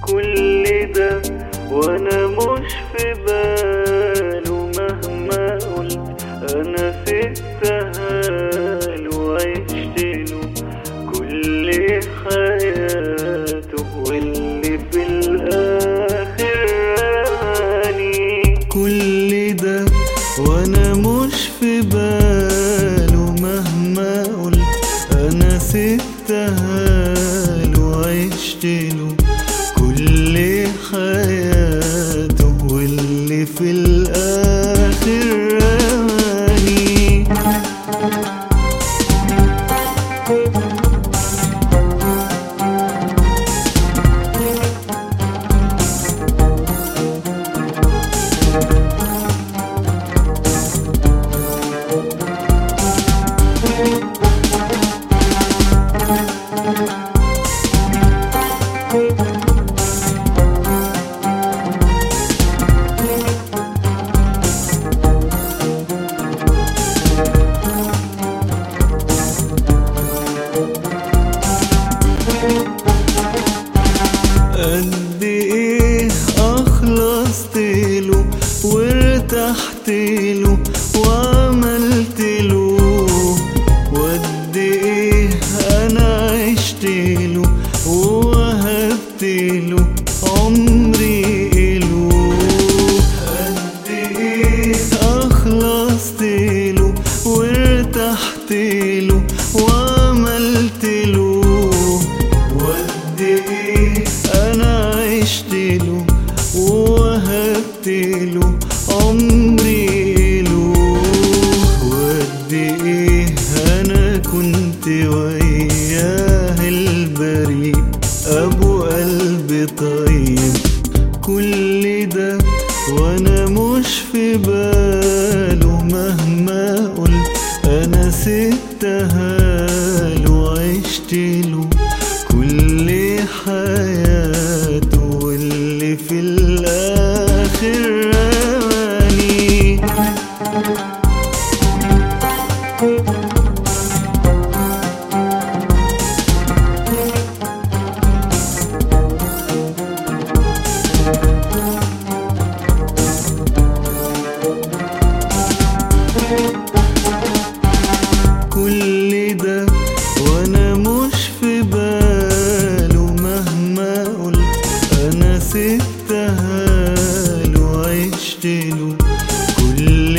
كل ده وانا مش في باله مهما قلت انا سبتها له وعشت له كل حياته واللي في الاخر راني كل ده وانا مش في باله مهما قلت انا سبتها له وعشت له كل حياته واللي في الاخر راني قد ايه اخلصت له وارتحت له وعملت له وقد ايه انا عشت له ووهبت له عمري له قد ايه اخلصت له وارتحت له وعملت له وقد ايه انا عشت له ووهبت له عمري له وقد ايه انا كنت وياه البريء ابو قلب طيب كل ده وانا مش في باله مهما قلت انا سبتها له وعشت له كل حياته واللي في الاخر راني كل ده وانا مش في باله مهما قلت انا سبتها له وعشت له كل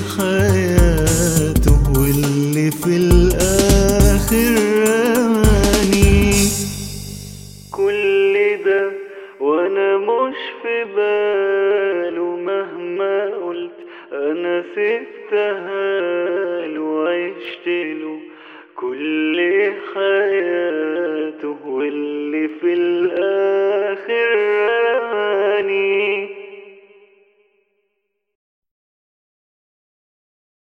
حياته واللي في الاخر رماني كل ده وانا مش في باله مهما قلت انا سبتها